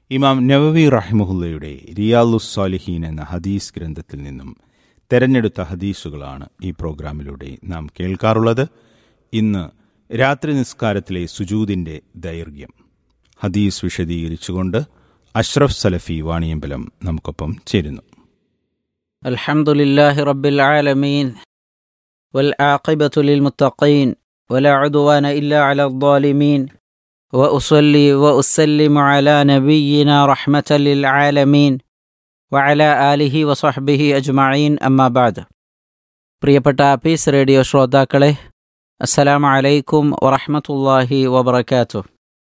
ഇമാം നവവി റഹിമുല്ലയുടെ റിയാലുസ് സാലിഹീൻ എന്ന ഹദീസ് ഗ്രന്ഥത്തിൽ നിന്നും തെരഞ്ഞെടുത്ത ഹദീസുകളാണ് ഈ പ്രോഗ്രാമിലൂടെ നാം കേൾക്കാറുള്ളത് ഇന്ന് രാത്രി നിസ്കാരത്തിലെ സുജൂദിന്റെ ദൈർഘ്യം ഹദീസ് വിശദീകരിച്ചുകൊണ്ട് അഷ്റഫ് സലഫി വാണിയമ്പലം നമുക്കൊപ്പം ചേരുന്നു الحمد لله رب العالمين والعاقبة للمتقين ولا عدوان إلا على الظالمين وأصلي وأسلم على نبينا رحمة للعالمين وعلى آله وصحبه أجمعين أما بعد പ്രിയപ്പെട്ട പീസ് റേഡിയോ ശ്രോതാക്കളെ അസ്സലാമു അലൈക്കും വറഹ്മത്തുള്ളാഹി വബറകാതുഹു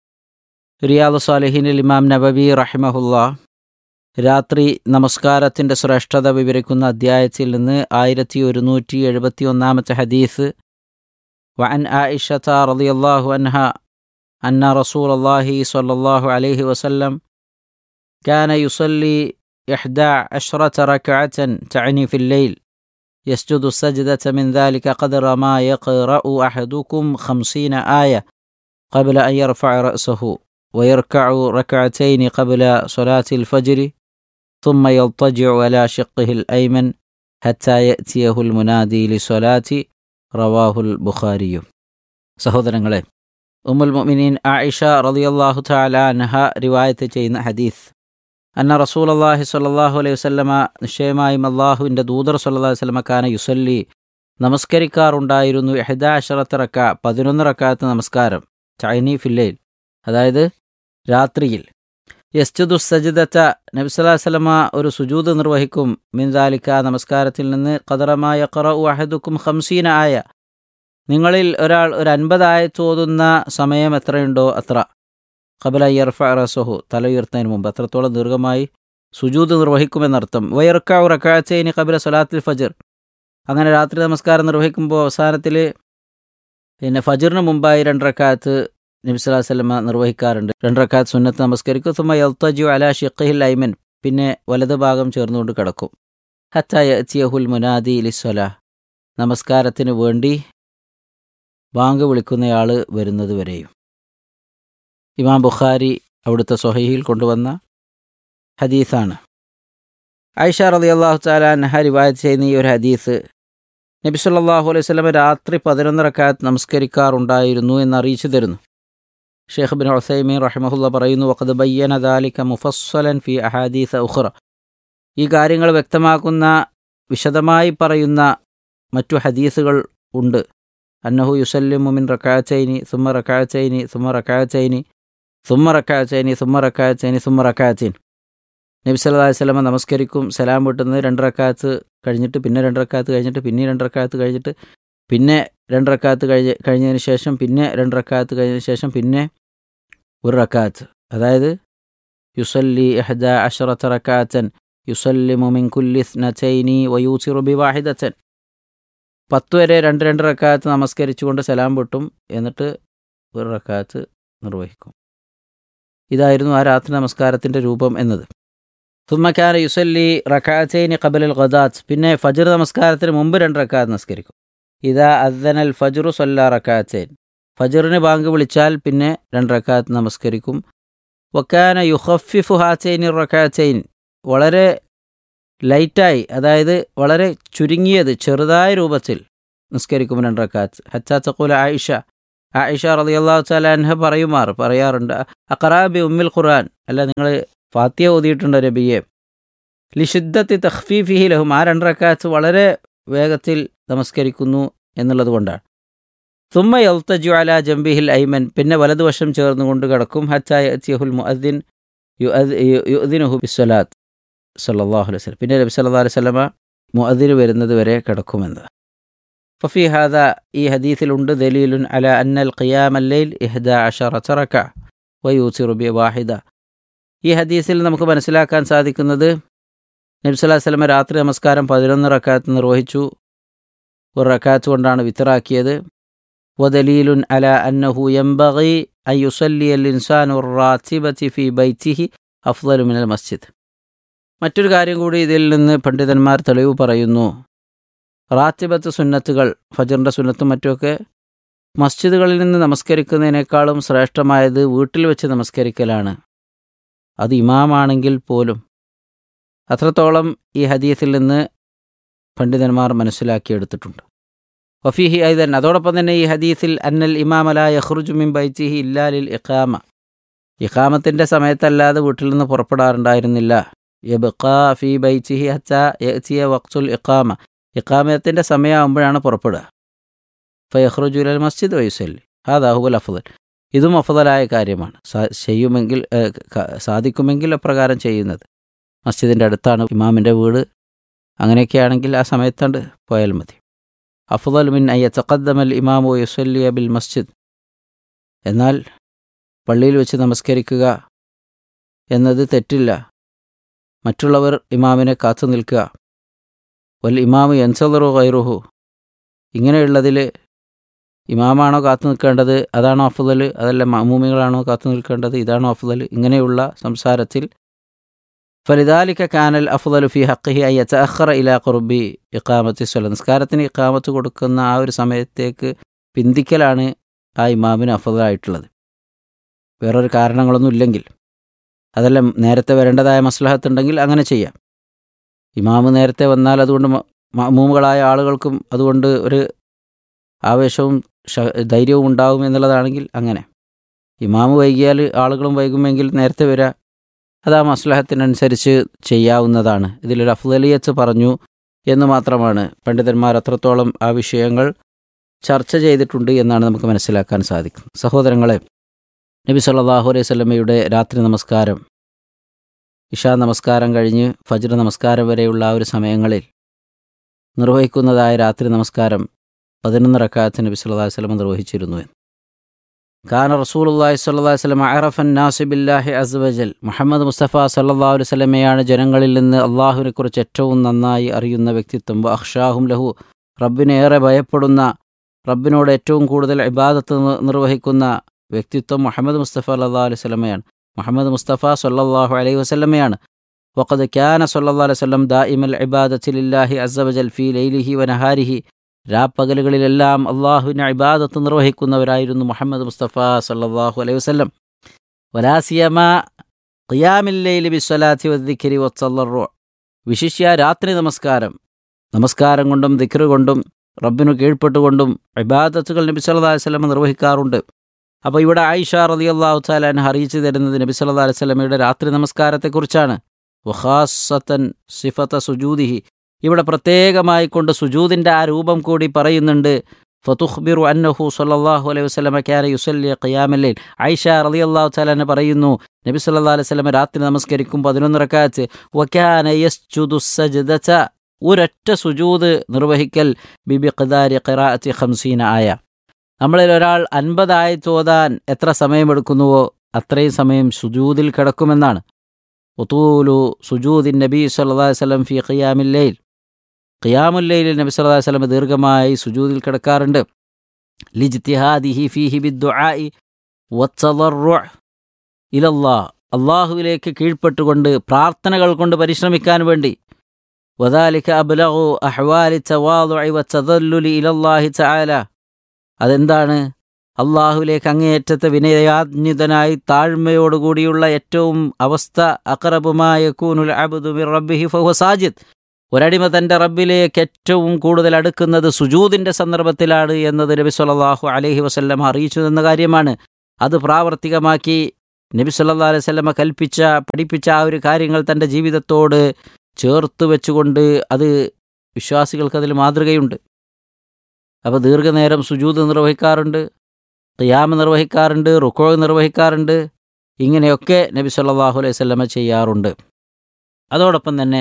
റിയാദ് സാലിഹിനിൽ ഇമാം നബവി റഹിമഹുല്ലാ രാത്രി നമസ്കാരത്തിൻ്റെ ശ്രേഷ്ഠത വിവരിക്കുന്ന അധ്യായത്തിൽ നിന്ന് ആയിരത്തി ഒരുന്നൂറ്റി എഴുപത്തി ഒന്നാമത്തെ ഹദീസ് വഅൻ ആയിഷത റളിയല്ലാഹു അൻഹ അന്ന റസൂൽ അള്ളാഹി സ്വല്ലല്ലാഹു അലൈഹി വസല്ലം كان يصلي إحدى عشرة ركعة تعني في الليل يسجد السجدة من ذلك قدر ما يقرأ أحدكم خمسين آية قبل أن يرفع رأسه ويركع ركعتين قبل صلاة الفجر ثم يضطجع على شقه الأيمن حتى يأتيه المنادي لصلاة رواه البخاري സഹോദരങ്ങളെ ഉമ്മുൽ മുഅ്മിനീൻ ആയിഷ റളിയല്ലാഹു തആല അൻഹ റിവായത്ത് ചെയ്യുന്ന ഹദീസ് അന്ന റസൂൽ അള്ളാഹി സ്വല്ലല്ലാഹു അലൈഹി വസല്ലമ നിശ്ചയമായും അള്ളാഹുവിൻ്റെ ദൂതർ സല്ലല്ലാഹു അലൈഹി വസല്ലമ കാന യുസല്ലി നമസ്കരിക്കാറുണ്ടായിരുന്നു എഹദാ അഷറത്ത് റക്ക പതിനൊന്ന് റക്കാത്ത് നമസ്കാരം ചൈനി ഫില്ലയിൽ അതായത് രാത്രിയിൽ യസ്ജുദു സജിദത്ത നബിസ്വല്ലാ സ്വലമ ഒരു സുജൂദ് നിർവഹിക്കും മിൻദാലിക്ക നമസ്കാരത്തിൽ നിന്ന് ഖദറമായ ഖറഉ അഹദുക്കും ഹംസീന ആയ നിങ്ങളിൽ ഒരാൾ ഒരു അൻപതായത്ത് ഓതുന്ന സമയം എത്രയുണ്ടോ അത്ര ഖബല യർഫ റസഹു തല ഉയർത്തുന്നതിന് മുമ്പ് അത്രത്തോളം ദീർഘമായി സുജൂദ് നിർവഹിക്കുമെന്നർത്ഥം വയർക്കാവ് റക്കാച്ചൈനി ഖബല സൊലാത്തിൽ ഫജർ അങ്ങനെ രാത്രി നമസ്കാരം നിർവഹിക്കുമ്പോൾ അവസാനത്തിൽ പിന്നെ ഫജറിന് മുമ്പായി രണ്ടരക്കാലത്ത് നബി സ്വലാഹു വല്ലമ നിർവഹിക്കാറുണ്ട് രണ്ടരക്കാലത്ത് സുന്നത്ത് നമസ്കരിക്കും സുമ യൽത്തജു അല ഷിഖിൽ ഐമൻ പിന്നെ വലത് ഭാഗം ചേർന്നുകൊണ്ട് കിടക്കും ഹത്തായ ചിയഹുൽ മുനാദി ലിസ്വല നമസ്കാരത്തിന് വേണ്ടി ബാങ്ക് വിളിക്കുന്നയാൾ വരുന്നത് വരെയും ഇമാം ബുഖാരി അവിടുത്തെ സൊഹയിൽ കൊണ്ടുവന്ന ഹദീസാണ് ഐഷ റലി അള്ളാഹു താലാൻഹ റിവായത്ത് ചെയ്യുന്ന ഈ ഒരു ഹദീസ് നബി സല്ലല്ലാഹു അലൈഹി വസല്ലം രാത്രി പതിനൊന്ന് റക്കാത്ത് നമസ്കരിക്കാറുണ്ടായിരുന്നു എന്ന് അറിയിച്ചു തരുന്നു ഷെയ്ഖ് ബിൻ ഉസൈമീൻ റഹിമഹുല്ല പറയുന്നു വഖദ് ബയ്യന ദാലിക മുഫസ്സലൻ ഫി അഹാദീസ ഉഖ്റ ഈ കാര്യങ്ങൾ വ്യക്തമാക്കുന്ന വിശദമായി പറയുന്ന മറ്റു ഹദീസുകൾ ഉണ്ട് അന്നഹു യുസല്ലിമു മിൻ റക്കാച്ചൈനി സുമ്മ റക്കാച്ചൈനി സുമ്മ റക്കാച്ചൈനി സുമ്മ റക്കാച്ചൈനി സുമ്മ റക്കാച്ചൈനി സുമ്മ റക്കാച്ചൈൻ നബി സല്ലല്ലാഹു അലൈഹി വസല്ലം നമസ്കരിക്കും സലാം വീട്ടുന്നത് രണ്ട് റക്കാത്ത് കഴിഞ്ഞിട്ട് പിന്നെ രണ്ട് റക്കാത്ത് കഴിഞ്ഞിട്ട് പിന്നെ രണ്ട് റക്കാത്ത് കഴിഞ്ഞിട്ട് പിന്നെ രണ്ട് റക്കാത്ത് കഴിഞ്ഞ് കഴിഞ്ഞതിന് ശേഷം പിന്നെ രണ്ട് റക്കാത്ത് കഴിഞ്ഞതിന് ശേഷം പിന്നെ ഒരു റക്കാത്ത് അതായത് യുസല്ലി എഹദ അഷറത്ത് റക്കാത്തൻ യുസല്ലിമു മിൻ കുല്ലി സ്നചൈനി വയൂസിറു ബി വാഹിദത്തൻ പത്ത് വരെ രണ്ട് രണ്ട് റക്കാത്ത് നമസ്കരിച്ചുകൊണ്ട് സലാം വിട്ടും എന്നിട്ട് ഒരു റക്കാത്ത് നിർവഹിക്കും ഇതായിരുന്നു ആ രാത്രി നമസ്കാരത്തിൻ്റെ രൂപം എന്നത് സുമ്മക്കാര യുസല്ലി റക്കാത്തൈനി കബലൽ ഖദാത്ത് പിന്നെ ഫജർ നമസ്കാരത്തിന് മുമ്പ് രണ്ട് റക്കാത്ത് നമസ്കരിക്കും ഇതാ അദ്ദനൽ ഫജറു സൊല്ല റക്കാത്തൈൻ ഫജറിന് ബാങ്ക് വിളിച്ചാൽ പിന്നെ രണ്ട് റക്കാത്ത് നമസ്കരിക്കും വക്കാന യുഹഫിഫു ഹാച്ചൈനി റക്കാച്ചൈൻ വളരെ ലൈറ്റായി അതായത് വളരെ ചുരുങ്ങിയത് ചെറുതായ രൂപത്തിൽ നിസ്കരിക്കും രണ്ട് റക്കാത്ത് ഹച്ചാ ചക്കൂല ആയിഷ ആയിഷ റളിയല്ലാഹു തആല അൻഹ പറയുമാർ പറയാറുണ്ട് അഖറാബി ഉമ്മിൽ ഖുർആൻ അല്ല നിങ്ങൾ ഫാത്തിയ ഓതിയിട്ടുണ്ട് നബിയെ ലിഷിദ്ദത്തി തഖ്ഫീഫിഹി ലഹും ആ രണ്ട് റക്കാത്ത് വളരെ വേഗത്തിൽ നമസ്കരിക്കുന്നു എന്നുള്ളത് കൊണ്ടാണ് തുമ്മ യൽത്തജു അല ജംബിഹിൽ ഐമൻ പിന്നെ വലതുവശം ചേർന്നുകൊണ്ട് കിടക്കും ഹച്ചായ അത്തിയഹുൽ മുഅദ്ദിൻ യുഅദ്ദിനുഹു ബിസ്വലാത്ത് സല്ലല്ലാഹു അലൈഹി വസല്ലം പിന്നെ നബി സല്ലല്ലാഹു അലൈഹി വസല്ലമ മുഅദ്ദിന് വരുന്നത് വരെ കിടക്കുമെന്ന് ഫഫി ഹാദ ഈ ഹദീസിലുണ്ട് ദലീലുൻ അല അന്നൽ ഖിയാം അല്ലൈൽ ഇഹ്ദ അഷറ റക വയൂസിറു ബി വാഹിദ ഈ ഹദീസിൽ നമുക്ക് മനസ്സിലാക്കാൻ സാധിക്കുന്നത് നബി സല്ലല്ലാഹു അലൈഹി വസല്ലമ രാത്രി നമസ്കാരം പതിനൊന്ന് റക്കാത്ത് നിർവഹിച്ചു ഒരു റക്കാത്ത് കൊണ്ടാണ് വിത്തറാക്കിയത് വദലീലുൻ അല അന്നഹു യംബഗി അൻ യുസല്ലി അൽ ഇൻസാനു റാത്തിബത്തി ഫി ബൈത്തിഹി അഫ്ദലു മിനൽ മസ്ജിദ് മറ്റൊരു കാര്യം കൂടി ഇതിൽ നിന്ന് പണ്ഡിതന്മാർ തെളിവ് പറയുന്നു റാത്തിബത്ത് സുന്നത്തുകൾ ഫജറിൻ്റെ സുന്നത്തും മറ്റുമൊക്കെ മസ്ജിദുകളിൽ നിന്ന് നമസ്കരിക്കുന്നതിനേക്കാളും ശ്രേഷ്ഠമായത് വീട്ടിൽ വെച്ച് നമസ്കരിക്കലാണ് അത് ഇമാമാണെങ്കിൽ പോലും അത്രത്തോളം ഈ ഹദീസിൽ നിന്ന് പണ്ഡിതന്മാർ മനസ്സിലാക്കിയെടുത്തിട്ടുണ്ട് വഫീഹി ഐതൻ അതോടൊപ്പം തന്നെ ഈ ഹദീസിൽ അന്നൽ ഇമാമല യഹ്റുജു മിൻ ബൈത്തിഹി ഇല്ലാലിൽ ഇഖാമ ഇഖാമത്തിൻ്റെ സമയത്തല്ലാതെ വീട്ടിൽ നിന്ന് പുറപ്പെടാറുണ്ടായിരുന്നില്ല യബ്ഖാ ഫി ബൈത്തിഹി ഹച്ച യഅ്തിയ വഖ്തുൽ ഇഖാമ ഇഖാമത്തിൻ്റെ സമയമാകുമ്പോഴാണ് പുറപ്പെടുക ഫയഹ്റുജു ഇലൽ മസ്ജിദ് വയുസല്ലി ഹാദാഹുബുൽ അഫ്ദൽ ഇതും അഫദലായ കാര്യമാണ് സാ- ചെയ്യുമെങ്കിൽ ഏഹ്, ക- സാധിക്കുമെങ്കിൽ അപ്രകാരം ചെയ്യുന്നത് മസ്ജിദിൻ്റെ അടുത്താണ് ഇമാമിൻ്റെ വീട് അങ്ങനെയൊക്കെയാണെങ്കിൽ ആ സമയത്താണ്ട് പോയാൽ മതി അഫ്ദൽ മിൻ അയ്യ തഖദ്ദമൽ ഇമാമു യുസല്ലിയ ബിൽ മസ്ജിദ് എന്നാൽ പള്ളിയിൽ വെച്ച് നമസ്കരിക്കുക എന്നത് തെറ്റില്ല മറ്റുള്ളവർ ഇമാമിനെ കാത്തു നിൽക്കുക വൽ ഇമാമു യൻസദറു ഗൈറുഹു ഇങ്ങനെയുള്ളതിൽ ഇമാമാണോ കാത്തു നിൽക്കേണ്ടത് അതാണോ അഫ്ദൽ അതല്ല മമൂമികളാണോ കാത്തു നിൽക്കേണ്ടത് ഇതാണോ അഫ്ദൽ ഇങ്ങനെയുള്ള സംസാരത്തിൽ ഫലിദാലിക്ക കാനൽ അഫ്ദലു ഫി ഹഖിഹി അയ്യ തഅഖറ ഇലാ ഖുർബി ഇഖാമത്തി സ്വല നിസ്കാരത്തിന് ഇഖാമത്ത് കൊടുക്കുന്ന ആ ഒരു സമയത്തേക്ക് പിന്തിക്കലാണ് ആ ഇമാമിന് അഫ്ദലായിട്ടുള്ളത് വേറൊരു കാരണങ്ങളൊന്നും ഇല്ലെങ്കിൽ അതെല്ലാം നേരത്തെ വരേണ്ടതായ മസ്ലഹത്തുണ്ടെങ്കിൽ അങ്ങനെ ചെയ്യാം ഇമാമ് നേരത്തെ വന്നാൽ അതുകൊണ്ട് മമൂമുകളായ ആളുകൾക്കും അതുകൊണ്ട് ഒരു ആവേശവും ഷ- ധൈര്യവും ഉണ്ടാവും എന്നുള്ളതാണെങ്കിൽ അങ്ങനെ ഇമാമ് വൈകിയാൽ ആളുകളും വൈകുമെങ്കിൽ നേരത്തെ വരിക അത് ആ മസ്ലഹത്തിനനുസരിച്ച് ചെയ്യാവുന്നതാണ് ഇതിലൊരു അഫ്ദലിയത്ത് പറഞ്ഞു എന്ന് മാത്രമാണ് പണ്ഡിതന്മാർ അത്രത്തോളം ആ വിഷയങ്ങൾ ചർച്ച ചെയ്തിട്ടുണ്ട് എന്നാണ് നമുക്ക് മനസ്സിലാക്കാൻ സാധിക്കും സഹോദരങ്ങളെ നബി സല്ലല്ലാഹു അലൈഹി സ്വലമയുടെ രാത്രി നമസ്കാരം ഇഷാ നമസ്കാരം കഴിഞ്ഞ് ഫജ്ർ നമസ്കാരം വരെയുള്ള ആ ഒരു സമയങ്ങളിൽ നിർവഹിക്കുന്നതായ രാത്രി നമസ്കാരം പതിനൊന്ന് റക്കാത്ത് നബി സല്ലല്ലാഹു അലൈഹി വസല്ലം നിർവഹിച്ചിരുന്നു എന്ന് കാന റസൂലുള്ളാഹി സ്വല്ലല്ലാഹു അലൈഹി വസല്ലം അറഫൻ നാസി ബില്ലാഹി അസ്സ വജൽ മുഹമ്മദ് മുസ്തഫ സല്ലല്ലാഹു അലൈഹി വസല്ലമയാണ് ജനങ്ങളിൽ നിന്ന് അള്ളാഹുവിനെ കുറിച്ച് ഏറ്റവും നന്നായി അറിയുന്ന വ്യക്തിത്വം വ അഖ്ഷാഹും ലഹു റബ്ബിനെ ഏറെ ഭയപ്പെടുന്ന റബ്ബിനോട് ഏറ്റവും കൂടുതൽ ഇബാദത്ത് നി- നിർവഹിക്കുന്ന വ്യക്തിത്വം മുഹമ്മദ് മുസ്തഫ അല്ലാ അലൈഹി വസല്ലമയാണ് മുഹമ്മദ് മുസ്തഫ സല്ലല്ലാഹു അലൈഹി വസല്ലമയാണ് വഖദ് ക്യാന സല്ലല്ലാഹു അലൈഹി വസല്ലം ദായിമൽ ഇബാദത്തി ലില്ലാഹി അസ്സ വജൽ ഫീ ലൈലിഹി വ നഹാരിഹി രാപ്പകലുകളിലെല്ലാം അള്ളാഹുവിനെ ഇബാദത്ത് നിർവഹിക്കുന്നവരായിരുന്നു മുഹമ്മദ് മുസ്തഫ സല്ലല്ലാഹു അലൈഹി വസല്ലം വലാസിയമ ഖിയാമില്ലൈലി ബിസ്വലാത്തി വദ്ദിഖരി വത്തല്ലറു വിശിഷ്യ രാത്രി നമസ്കാരം നമസ്കാരം കൊണ്ടും ദിക്റ് കൊണ്ടും റബ്ബിനു കീഴ്പ്പെട്ടുകൊണ്ടും ഇബാദത്തുകൾ നബി സല്ലല്ലാഹു അലൈഹി വസല്ലം നിർവഹിക്കാറുണ്ട് അപ്പോൾ ഇവിടെ ആയിഷ റളിയല്ലാഹു തആല അൻഹ അറിയിച്ചു തരുന്നത് നബി സല്ലല്ലാഹു അലൈഹി വസല്ലമയുടെ രാത്രി നമസ്കാരത്തെക്കുറിച്ചാണ് വഖാസത്തൻ സിഫത സുജൂദിഹി ഇവിടെ പ്രത്യേകമായി കൊണ്ട് സുജൂദിൻ്റെ ആ രൂപം കൂടി പറയുന്നുണ്ട് ഫതുഖ്ബിറു അന്നഹു സല്ലല്ലാഹു അലൈഹി വസല്ലമ കാന യുസല്ലി ഖിയാമല്ലൈൽ ആയിഷ റളിയല്ലാഹു തആല അൻഹ പറയുന്നു നബി സല്ലല്ലാഹു അലൈഹി വസല്ലമ രാത്രി നമസ്കരിക്കും പതിനൊന്ന് റക്അത്ത് വകാന യസ്ജുദു സജ്ദത ഒരൊറ്റ സുജൂദ് നിർവഹിക്കൽ ബിബി ഖിദാരി ഖിറാഅത്തി ഖംസീന ആയ നമ്മളിൽ ഒരാൾ അൻപതായി തോതാൻ എത്ര സമയമെടുക്കുന്നുവോ അത്രയും സമയം സുജൂദിൽ കിടക്കുമെന്നാണ് ഉത്തൂലു സുജൂദിൻ നബി സല്ലല്ലാഹു അലൈഹി വസല്ലം ഫി ഖിയാമില്ലൈൽ ഖിയാമുല്ലൈലിൽ നബി സല്ലല്ലാഹു അലൈഹി വസല്ലം ദീർഘമായി സുജൂദിൽ കിടക്കാറുണ്ട് ലിജ്തിഹാദിഹി ഫീഹി ബിദ്ദുആഇ വത്തദർറു ഇലല്ലാഹ് അള്ളാഹുവിലേക്ക് കീഴ്പ്പെട്ടുകൊണ്ട് പ്രാർത്ഥനകൾ കൊണ്ട് പരിശ്രമിക്കാൻ വേണ്ടി വദാലിക അബ്ലഗു അഹ്വാലി തവാദുഇ വത്തദല്ലുലി ഇലല്ലാഹി തആല അതെന്താണ് അള്ളാഹുലേക്ക് അങ്ങേയറ്റത്തെ വിനയാന്വിതനായി താഴ്മയോടുകൂടിയുള്ള ഏറ്റവും അവസ്ഥ അക്രബുമായ കൂനുൽ അബ്ദു മിർ റബ്ബിഹി ഫഹുവ സാജിദ് ഒരടിമ തൻ്റെ റബ്ബിലേക്ക് ഏറ്റവും കൂടുതൽ അടുക്കുന്നത് സുജൂദിൻ്റെ സന്ദർഭത്തിലാണ് എന്നത് നബി സല്ലല്ലാഹു അലൈഹി വസല്ലം അറിയിച്ചു എന്ന കാര്യമാണ് അത് പ്രാവർത്തികമാക്കി നബി സല്ലല്ലാഹു അലൈഹി വസല്ലമ കൽപ്പിച്ച പഠിപ്പിച്ച ആ ഒരു കാര്യങ്ങൾ തൻ്റെ ജീവിതത്തോട് ചേർത്ത് വെച്ചുകൊണ്ട് അത് വിശ്വാസികൾക്ക് അതിൽ മാതൃകയുണ്ട് അപ്പോൾ ദീർഘനേരം സുജൂദ് നിർവഹിക്കാറുണ്ട് ഖിയാമ നിർവഹിക്കാറുണ്ട് റുക്കോ നിർവഹിക്കാറുണ്ട് ഇങ്ങനെയൊക്കെ നബി സല്ലല്ലാഹു അലൈഹി വസല്ലമ ചെയ്യാറുണ്ട് അതോടൊപ്പം തന്നെ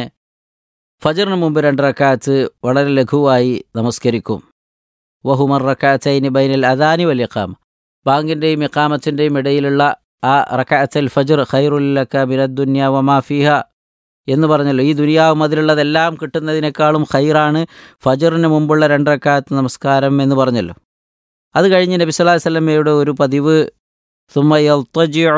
ഫജറിന് മുമ്പ് രണ്ട് റക്കാത്ത് വളരെ ലഘുവായി നമസ്കരിക്കും വഹുമർ റക്കാത്തൈനി ബൈനൽ അദാനി വൽ ഇഖാമ ബാങ്കിൻ്റെയും ഇഖാമത്തിൻ്റെയും ഇടയിലുള്ള ആ റക്കാത്തൽ ഫജർ ഖൈറുല്ലക്ക ബിരദ്ദുന്യ വമാ ഫിഹ എന്ന് പറഞ്ഞല്ലോ ഈ ദുനിയാവും അതിലുള്ളതെല്ലാം കിട്ടുന്നതിനേക്കാളും ഖൈറാണ് ഫജറിന് മുമ്പുള്ള രണ്ട് റക്കാത്ത് നമസ്കാരം എന്ന് പറഞ്ഞല്ലോ അത് കഴിഞ്ഞ് നബി സല്ലല്ലാഹു അലൈഹി വസല്ലമയുടെ ഒരു പതിവ് ثم يضطجع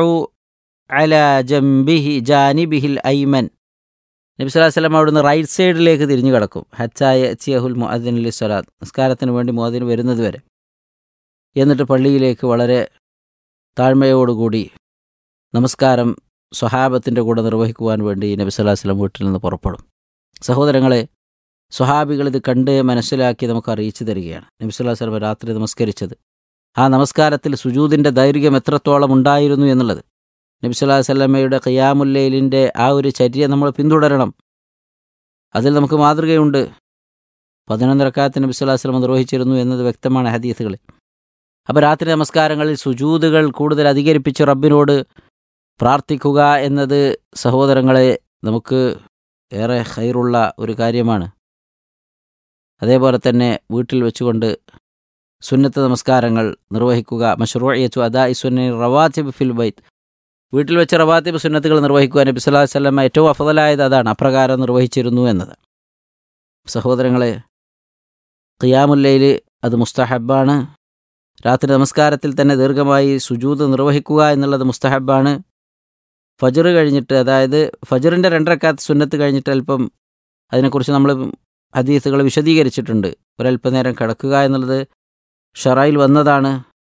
على جنبه جانبه الأيمن നബി സല്ലല്ലാഹു അലൈഹി വസല്ലം അവിടുന്ന് റൈറ്റ് സൈഡിലേക്ക് തിരിഞ്ഞു കിടക്കും ഹച്ചായ ചിയഹുൽ മുഅദ്ദിൻ ലി സ്വലാത്ത് നിസ്കാരത്തിന് വേണ്ടി മുഅദ്ദിൻ വരുന്നത് വരെ എന്നിട്ട് പള്ളിയിലേക്ക് വളരെ താഴ്മയോടുകൂടി നമസ്കാരം സ്വഹാബത്തിൻ്റെ കൂടെ നിർവഹിക്കുവാൻ വേണ്ടി നബി സല്ലല്ലാഹു അലൈഹി വസല്ലം വീട്ടിൽ നിന്ന് പുറപ്പെടും സഹോദരങ്ങളെ സ്വഹാബികൾ ഇത് കണ്ട് മനസ്സിലാക്കി നമുക്ക് അറിയിച്ചു തരികയാണ് നബി സല്ലല്ലാഹു അലൈഹി വസല്ലം രാത്രി നമസ്കരിച്ചത് ആ നമസ്കാരത്തിൽ സുജൂദിൻ്റെ ദൈർഘ്യം എത്രത്തോളം ഉണ്ടായിരുന്നു എന്നുള്ളത് നബി സല്ലല്ലാഹു അലൈഹി വസല്ലമയുടെ ഖിയാമുല്ലയിലിൻ്റെ ആ ഒരു ചര്യ നമ്മൾ പിന്തുടരണം അതിൽ നമുക്ക് മാതൃകയുണ്ട് പതിനൊന്ന് റക്കാത്ത് നബി സല്ലല്ലാഹു അലൈഹി വസല്ലം നിർവഹിച്ചിരുന്നു എന്നത് വ്യക്തമാണ് ഹദീസുകളിൽ അപ്പോൾ രാത്രി നമസ്കാരങ്ങളിൽ സുജൂദുകൾ കൂടുതൽ അധികരിപ്പിച്ച് റബ്ബിനോട് പ്രാർത്ഥിക്കുക എന്നത് സഹോദരങ്ങളെ നമുക്ക് ഏറെ ഹൈറുള്ള ഒരു കാര്യമാണ് അതേപോലെ തന്നെ വീട്ടിൽ വെച്ചുകൊണ്ട് സുന്നത്ത് നമസ്കാരങ്ങൾ നിർവഹിക്കുക മഷ്റൂയത്തു അദാ ഇസുന്ന റവാത്തിബ് ഫിൽ ബൈത്ത് വീട്ടിൽ വെച്ച് റവാത്തിബ് സുന്നത്തുകൾ നിർവഹിക്കുക നബി സല്ലല്ലാഹു അലൈഹി വസല്ലം ഏറ്റവും അഫദലായത് അതാണ് അപ്രകാരം നിർവഹിച്ചിരുന്നു എന്നത് സഹോദരങ്ങളെ ഖിയാമുല്ലയിൽ അത് മുസ്തഹബാണ് രാത്രി നമസ്കാരത്തിൽ തന്നെ ദീർഘമായി സുജൂത് നിർവഹിക്കുക എന്നുള്ളത് മുസ്തഹബാണ് ഫജർ കഴിഞ്ഞിട്ട് അതായത് ഫജറിൻ്റെ രണ്ടരക്കാത്ത് സുന്നത്ത് കഴിഞ്ഞിട്ട് അല്പം അതിനെക്കുറിച്ച് നമ്മൾ ഹദീസുകൾ വിശദീകരിച്ചിട്ടുണ്ട് ഒരല്പനേരം കിടക്കുക എന്നുള്ളത് ഷറായിൽ വന്നതാണ്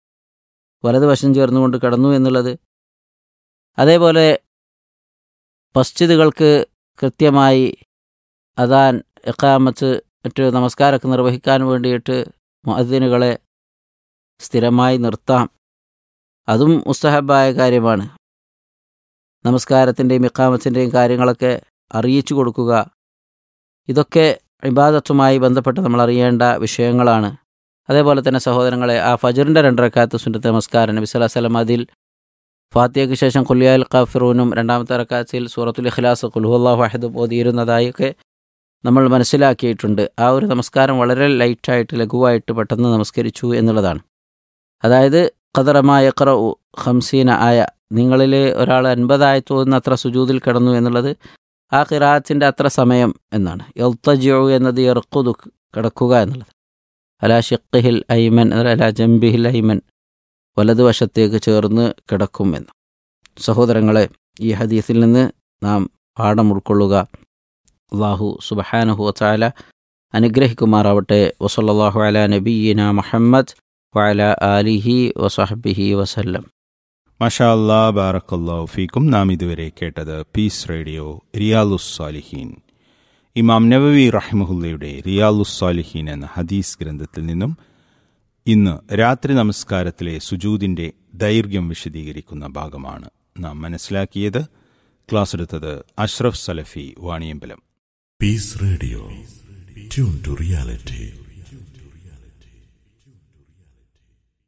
വലതുവശം ചേർന്നുകൊണ്ട് കിടന്നു എന്നുള്ളത് അതേപോലെ മസ്ജിദുകൾക്ക് കൃത്യമായി അതാൻ എക്കാമത്ത് മറ്റ് നമസ്കാരമൊക്കെ നിർവഹിക്കാൻ വേണ്ടിയിട്ട് മുഅദ്ദിനുകളെ സ്ഥിരമായി നിർത്താം അതും മുസ്തഹബായ കാര്യമാണ് നമസ്കാരത്തിൻ്റെയും ഇക്കാമത്തിൻ്റെയും കാര്യങ്ങളൊക്കെ അറിയിച്ചു കൊടുക്കുക ഇതൊക്കെ ഇബാദത്തുമായി ബന്ധപ്പെട്ട് നമ്മൾ അറിയേണ്ട വിഷയങ്ങളാണ് അതേപോലെ തന്നെ സഹോദരങ്ങളെ ആ ഫജറിൻ്റെ രണ്ടരക്കാത്ത സുന്നത്ത് നമസ്കാരം നബി സല്ലല്ലാഹു അലൈഹി വസല്ലം അതിൽ ഫാത്തിയയ്ക്ക് ശേഷം കുല്യാൽ ഖാഫിറൂനും രണ്ടാമത്തെ റക്കാത്തിൽ സൂറത്തുൽ ഇഖ്ലാസ് കുൽഹുല്ലാഹു അഹദ് ഓതിയിരുന്നതായൊക്കെ നമ്മൾ മനസ്സിലാക്കിയിട്ടുണ്ട് ആ ഒരു നമസ്കാരം വളരെ ലൈറ്റായിട്ട് ലഘുവായിട്ട് പെട്ടെന്ന് നമസ്കരിച്ചു എന്നുള്ളതാണ് അതായത് ഖദറമായ യഖ്റ ഹംസീന ആയ നിങ്ങളിൽ ഒരാൾ അൻപതായി തോന്നുന്ന അത്ര സുജൂതിൽ കിടന്നു എന്നുള്ളത് ആ ഖിറാത്തിൻ്റെ അത്ര സമയം എന്നാണ് എൽത്തജു എന്നത് എർക്കുതു കിടക്കുക എന്നുള്ളത് അലാ ഷിഖിഹിൽ ഐമൻ അലാ ജംബിഹിൽ ഐമൻ വലതുവശത്തേക്ക് ചേർന്ന് കിടക്കും എന്ന് സഹോദരങ്ങളെ ഈ ഹദീസിൽ നിന്ന് നാം പാഠം ഉൾക്കൊള്ളുക അള്ളാഹു സുബഹാനഹു വച്ചാല അനുഗ്രഹിക്കുമാറാവട്ടെ വസല്ലാഹു അല നബീന മുഹമ്മദ് വഅല ആലിഹി വസഹബിഹി വസല്ലം മഷാ അല്ലാ ബാറക്കല്ലാഹു ഫീക്കും നാം ഇതുവരെ കേട്ടത് പീസ് റേഡിയോ റിയാലുസ് സാലിഹീൻ ഇമാം നബവി റഹ്മുല്ലയുടെ റിയാലുസ് സാലിഹീൻ എന്ന ഹദീസ് ഗ്രന്ഥത്തിൽ നിന്നും ഇന്ന് രാത്രി നമസ്കാരത്തിലെ സുജൂദിന്റെ ദൈർഘ്യം വിശദീകരിക്കുന്ന ഭാഗമാണ് നാം മനസ്സിലാക്കിയത് ക്ലാസ് എടുത്തത് അഷ്റഫ് സലഫി Vaniyambalam Peace Radio. Tune to reality.